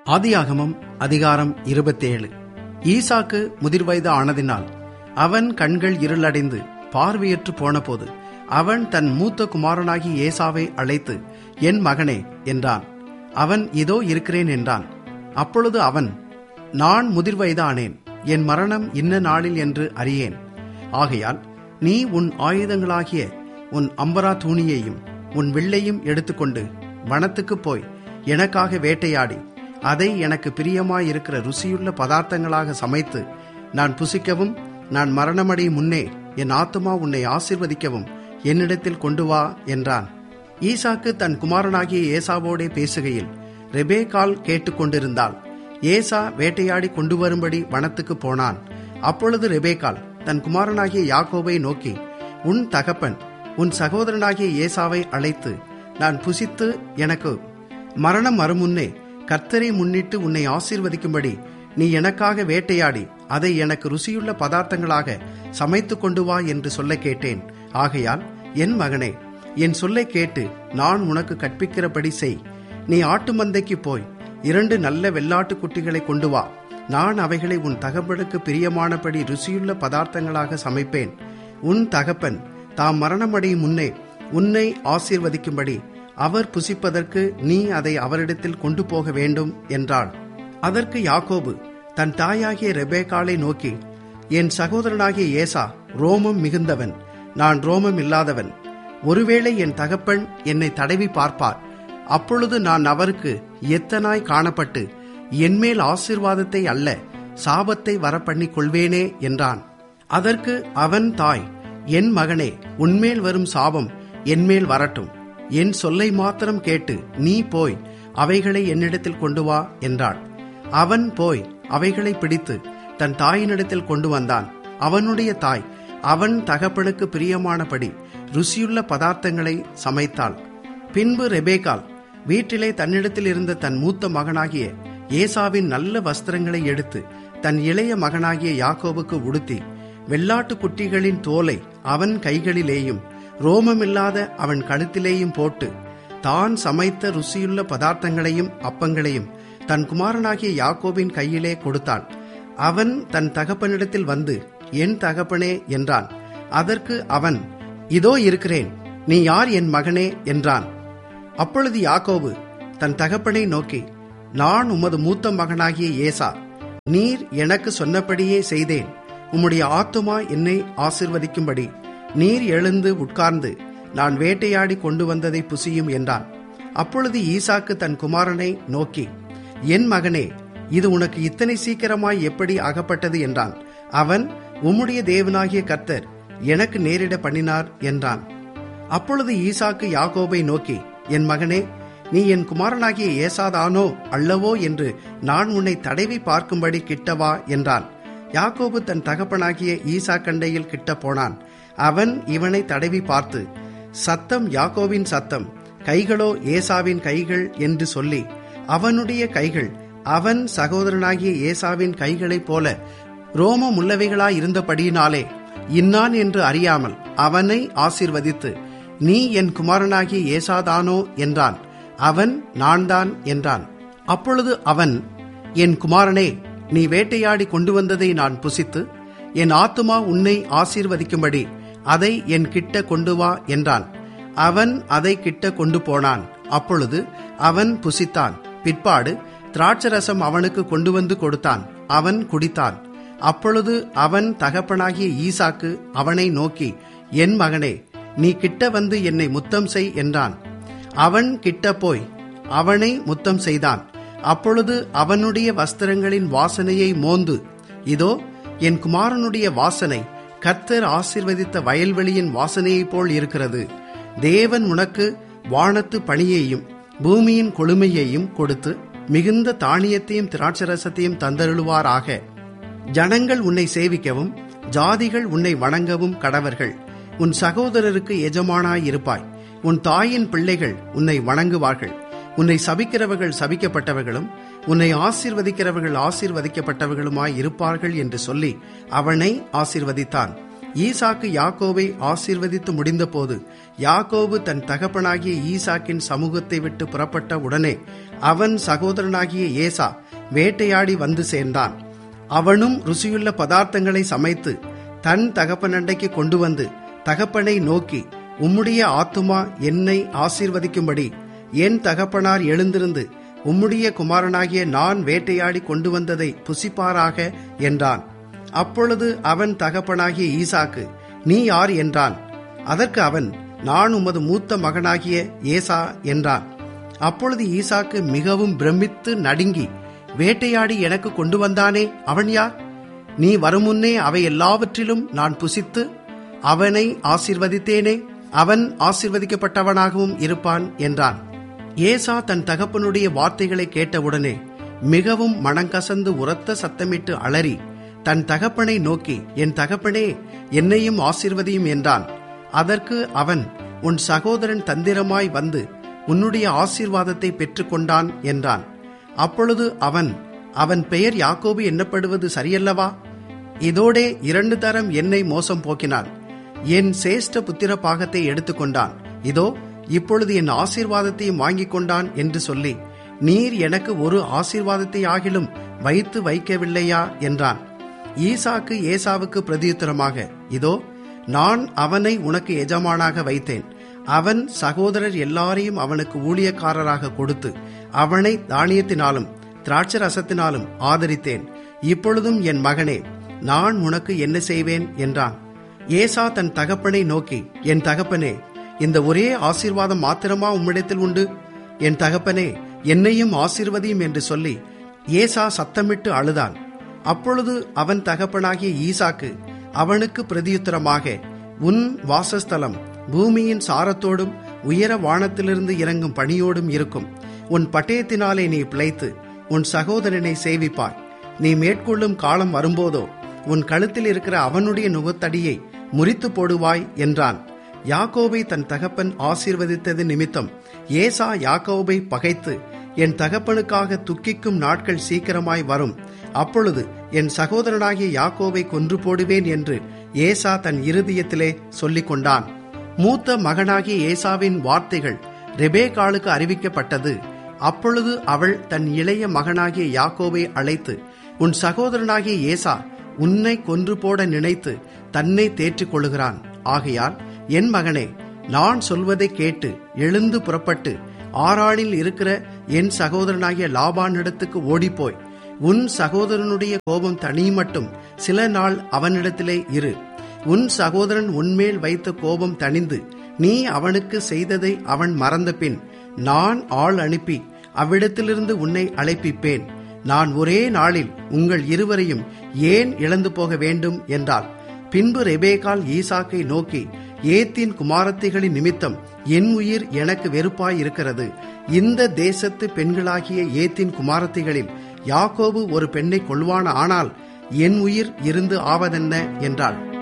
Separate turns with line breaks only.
ஆதியாகமம் அதிகாரம் இருபத்தேழு ஈசாக்கு முதிர்வயது ஆனதினால் அவன் கண்கள் இருளடைந்து பார்வையற்று போனபோது அவன் தன் மூத்த குமாரனாகி ஏசாவை அழைத்து என் மகனே என்றான் அவன் இதோ இருக்கிறேன் என்றான் அப்பொழுது அவன் நான் முதிர்வயதானேன் என் மரணம் இன்ன நாளில் என்று அறியேன் ஆகையால் நீ உன் ஆயுதங்களாகிய உன் அம்பரா தூணியையும் உன் வில்லையும் எடுத்துக்கொண்டு வனத்துக்குப் போய் எனக்காக வேட்டையாடி அதை எனக்கு பிரியமாயிருக்கிற ருசியுள்ள பதார்த்தங்களாக சமைத்து நான் புசிக்கவும் நான் மரணமடையும் முன்னே என் ஆத்துமா உன்னை ஆசிர்வதிக்கவும் என்னிடத்தில் கொண்டு வா என்றான் ஈசாக்கு தன் குமாரனாகிய ஏசாவோடே பேசுகையில் ரெபேக்கால் கேட்டுக்கொண்டிருந்தாள் ஏசா வேட்டையாடி கொண்டு வரும்படி வனத்துக்கு போனான் அப்பொழுது ரெபேக்கால் தன் குமாரனாகிய யாக்கோபை நோக்கி உன் தகப்பன் உன் சகோதரனாகிய ஏசாவை அழைத்து நான் புசித்து எனக்கு மரணம் வருமுன்னே கர்த்தரை முன்னிட்டு உன்னை ஆசீர்வதிக்கும்படி நீ எனக்காக வேட்டையாடி அதை எனக்கு ருசியுள்ள பதார்த்தங்களாக சமைத்து கொண்டு வா என்று சொல்ல கேட்டேன் ஆகையால் என் மகனே என் சொல்லை கேட்டு நான் உனக்கு கற்பிக்கிறபடி செய் நீ ஆட்டு மந்தைக்கு போய் இரண்டு நல்ல வெள்ளாட்டு குட்டிகளை கொண்டு வா நான் அவைகளை உன் தகப்பனுக்கு பிரியமானபடி ருசியுள்ள பதார்த்தங்களாக சமைப்பேன் உன் தகப்பன் தாம் மரணமடையும் முன்னே உன்னை ஆசீர்வதிக்கும்படி அவர் புசிப்பதற்கு நீ அதை அவரிடத்தில் கொண்டு போக வேண்டும் என்றாள் அதற்கு யாக்கோபு தன் தாயாகிய ரெபேக்காலை நோக்கி என் சகோதரனாகிய ஏசா ரோமம் மிகுந்தவன் நான் ரோமம் இல்லாதவன் ஒருவேளை என் தகப்பன் என்னை தடவி பார்ப்பார் அப்பொழுது நான் அவருக்கு எத்தனாய் காணப்பட்டு என்மேல் ஆசீர்வாதத்தை அல்ல சாபத்தை வரப்பண்ணிக் கொள்வேனே என்றான் அதற்கு அவன் தாய் என் மகனே உன்மேல் வரும் சாபம் என்மேல் வரட்டும் என் சொல்லை மாத்திரம் கேட்டு நீ போய் அவைகளை என்னிடத்தில் கொண்டு வா என்றாள் அவன் போய் அவைகளை பிடித்து தன் தாயினிடத்தில் கொண்டு வந்தான் அவனுடைய தாய் அவன் தகப்பனுக்கு பிரியமானபடி ருசியுள்ள பதார்த்தங்களை சமைத்தாள் பின்பு ரெபேக்கால் வீட்டிலே தன்னிடத்தில் இருந்த தன் மூத்த மகனாகிய ஏசாவின் நல்ல வஸ்திரங்களை எடுத்து தன் இளைய மகனாகிய யாக்கோவுக்கு உடுத்தி வெள்ளாட்டு குட்டிகளின் தோலை அவன் கைகளிலேயும் ரோமமில்லாத அவன் கழுத்திலேயும் போட்டு தான் சமைத்த ருசியுள்ள பதார்த்தங்களையும் அப்பங்களையும் தன் குமாரனாகிய யாக்கோபின் கையிலே கொடுத்தாள் அவன் தன் தகப்பனிடத்தில் வந்து என் தகப்பனே என்றான் அதற்கு அவன் இதோ இருக்கிறேன் நீ யார் என் மகனே என்றான் அப்பொழுது யாக்கோபு தன் தகப்பனை நோக்கி நான் உமது மூத்த மகனாகிய ஏசா நீர் எனக்கு சொன்னபடியே செய்தேன் உம்முடைய ஆத்துமா என்னை ஆசிர்வதிக்கும்படி நீர் எழுந்து உட்கார்ந்து நான் வேட்டையாடி கொண்டு வந்ததை புசியும் என்றான் அப்பொழுது ஈசாக்கு தன் குமாரனை நோக்கி என் மகனே இது உனக்கு இத்தனை சீக்கிரமாய் எப்படி அகப்பட்டது என்றான் அவன் உம்முடைய தேவனாகிய கர்த்தர் எனக்கு நேரிட பண்ணினார் என்றான் அப்பொழுது ஈசாக்கு யாக்கோபை நோக்கி என் மகனே நீ என் குமாரனாகிய ஏசாதானோ அல்லவோ என்று நான் உன்னை தடவி பார்க்கும்படி கிட்டவா என்றான் யாக்கோபு தன் தகப்பனாகிய ஈசா கண்டையில் கிட்ட போனான் அவன் இவனை தடவி பார்த்து சத்தம் யாக்கோவின் சத்தம் கைகளோ ஏசாவின் கைகள் என்று சொல்லி அவனுடைய கைகள் அவன் சகோதரனாகிய ஏசாவின் கைகளைப் போல ரோமம் உள்ளவைகளாய் இருந்தபடியினாலே இன்னான் என்று அறியாமல் அவனை ஆசிர்வதித்து நீ என் குமாரனாகிய ஏசாதானோ என்றான் அவன் நான் தான் என்றான் அப்பொழுது அவன் என் குமாரனே நீ வேட்டையாடி கொண்டு வந்ததை நான் புசித்து என் ஆத்துமா உன்னை ஆசீர்வதிக்கும்படி அதை என் கிட்ட கொண்டு வா என்றான் அவன் அதை கிட்ட கொண்டு போனான் அப்பொழுது அவன் புசித்தான் பிற்பாடு திராட்சரசம் அவனுக்கு கொண்டு வந்து கொடுத்தான் அவன் குடித்தான் அப்பொழுது அவன் தகப்பனாகிய ஈசாக்கு அவனை நோக்கி என் மகனே நீ கிட்ட வந்து என்னை முத்தம் செய் என்றான் அவன் கிட்ட போய் அவனை முத்தம் செய்தான் அப்பொழுது அவனுடைய வஸ்திரங்களின் வாசனையை மோந்து இதோ என் குமாரனுடைய வாசனை கர்த்தர் ஆசிர்வதித்த வயல்வெளியின் வாசனையைப் போல் இருக்கிறது தேவன் உனக்கு வானத்து பணியையும் பூமியின் கொழுமையையும் கொடுத்து மிகுந்த தானியத்தையும் திராட்சரசத்தையும் தந்தருளுவாராக ஜனங்கள் உன்னை சேவிக்கவும் ஜாதிகள் உன்னை வணங்கவும் கடவர்கள் உன் சகோதரருக்கு எஜமானாயிருப்பாய் உன் தாயின் பிள்ளைகள் உன்னை வணங்குவார்கள் உன்னை சபிக்கிறவர்கள் சபிக்கப்பட்டவர்களும் உன்னை ஆசீர்வதிக்கிறவர்கள் ஆசீர்வதிக்கப்பட்டவர்களுமாய் இருப்பார்கள் என்று சொல்லி அவனை ஆசீர்வதித்தான் ஈசாக்கு யாக்கோவை ஆசீர்வதித்து முடிந்தபோது யாக்கோபு தன் தகப்பனாகிய ஈசாக்கின் சமூகத்தை விட்டு புறப்பட்ட உடனே அவன் சகோதரனாகிய ஏசா வேட்டையாடி வந்து சேர்ந்தான் அவனும் ருசியுள்ள பதார்த்தங்களை சமைத்து தன் தகப்பனண்டைக்கு கொண்டு வந்து தகப்பனை நோக்கி உம்முடைய ஆத்துமா என்னை ஆசீர்வதிக்கும்படி என் தகப்பனார் எழுந்திருந்து உம்முடைய குமாரனாகிய நான் வேட்டையாடி கொண்டு வந்ததை புசிப்பாராக என்றான் அப்பொழுது அவன் தகப்பனாகிய ஈசாக்கு நீ யார் என்றான் அதற்கு அவன் நான் உமது மூத்த மகனாகிய ஏசா என்றான் அப்பொழுது ஈசாக்கு மிகவும் பிரமித்து நடுங்கி வேட்டையாடி எனக்கு கொண்டு வந்தானே அவன் யார் நீ வருமுன்னே அவை எல்லாவற்றிலும் நான் புசித்து அவனை ஆசிர்வதித்தேனே அவன் ஆசிர்வதிக்கப்பட்டவனாகவும் இருப்பான் என்றான் ஏசா தன் தகப்பனுடைய வார்த்தைகளை கேட்டவுடனே மிகவும் மனங்கசந்து உரத்த சத்தமிட்டு அலறி தன் தகப்பனை நோக்கி என் தகப்பனே என்னையும் ஆசிர்வதியும் என்றான் அதற்கு அவன் உன் சகோதரன் தந்திரமாய் வந்து உன்னுடைய ஆசீர்வாதத்தை பெற்றுக்கொண்டான் என்றான் அப்பொழுது அவன் அவன் பெயர் யாக்கோபு எண்ணப்படுவது சரியல்லவா இதோடே இரண்டு தரம் என்னை மோசம் போக்கினான் என் சேஷ்ட புத்திர பாகத்தை எடுத்துக்கொண்டான் இதோ இப்பொழுது என் ஆசீர்வாதத்தையும் வாங்கிக் கொண்டான் என்று சொல்லி நீர் எனக்கு ஒரு ஆசீர்வாதத்தை ஆகிலும் வைத்து வைக்கவில்லையா என்றான் ஈசாக்கு ஏசாவுக்கு பிரதியுத்தரமாக இதோ நான் அவனை உனக்கு எஜமானாக வைத்தேன் அவன் சகோதரர் எல்லாரையும் அவனுக்கு ஊழியக்காரராக கொடுத்து அவனை தானியத்தினாலும் திராட்சை ரசத்தினாலும் ஆதரித்தேன் இப்பொழுதும் என் மகனே நான் உனக்கு என்ன செய்வேன் என்றான் ஏசா தன் தகப்பனை நோக்கி என் தகப்பனே இந்த ஒரே ஆசீர்வாதம் மாத்திரமா உம்மிடத்தில் உண்டு என் தகப்பனே என்னையும் ஆசீர்வதியும் என்று சொல்லி ஏசா சத்தமிட்டு அழுதான் அப்பொழுது அவன் தகப்பனாகிய ஈசாக்கு அவனுக்கு பிரதியுத்தரமாக உன் வாசஸ்தலம் பூமியின் சாரத்தோடும் உயர வானத்திலிருந்து இறங்கும் பணியோடும் இருக்கும் உன் பட்டயத்தினாலே நீ பிழைத்து உன் சகோதரனை சேவிப்பாய் நீ மேற்கொள்ளும் காலம் வரும்போதோ உன் கழுத்தில் இருக்கிற அவனுடைய நுகத்தடியை முறித்து போடுவாய் என்றான் யாக்கோபை தன் தகப்பன் ஆசீர்வதித்தது நிமித்தம் ஏசா யாக்கோபை பகைத்து என் தகப்பனுக்காக துக்கிக்கும் நாட்கள் சீக்கிரமாய் வரும் அப்பொழுது என் சகோதரனாகிய யாக்கோவை கொன்று போடுவேன் என்று ஏசா தன் இருதயத்திலே சொல்லிக் கொண்டான் மூத்த மகனாகிய ஏசாவின் வார்த்தைகள் ரெபேகாளுக்கு அறிவிக்கப்பட்டது அப்பொழுது அவள் தன் இளைய மகனாகிய யாக்கோவை அழைத்து உன் சகோதரனாகிய ஏசா உன்னை கொன்று போட நினைத்து தன்னை தேற்றிக் கொள்ளுகிறான் ஆகையால் என் மகனே நான் சொல்வதை கேட்டு எழுந்து புறப்பட்டு ஆறாளில் இருக்கிற என் சகோதரனாகிய லாபானிடத்துக்கு ஓடிப்போய் உன் சகோதரனுடைய கோபம் தனிமட்டும் சில நாள் அவனிடத்திலே இரு உன் சகோதரன் உன்மேல் வைத்த கோபம் தணிந்து நீ அவனுக்கு செய்ததை அவன் மறந்த பின் நான் ஆள் அனுப்பி அவ்விடத்திலிருந்து உன்னை அழைப்பிப்பேன் நான் ஒரே நாளில் உங்கள் இருவரையும் ஏன் இழந்து போக வேண்டும் என்றாள் பின்பு ரெபேகால் ஈசாக்கை நோக்கி ஏத்தின் குமாரத்திகளின் நிமித்தம் என் உயிர் எனக்கு வெறுப்பாய் இருக்கிறது இந்த தேசத்து பெண்களாகிய ஏத்தின் குமாரத்திகளில் யாக்கோபு ஒரு பெண்ணை கொள்வான ஆனால் என் உயிர் இருந்து ஆவதென்ன என்றாள்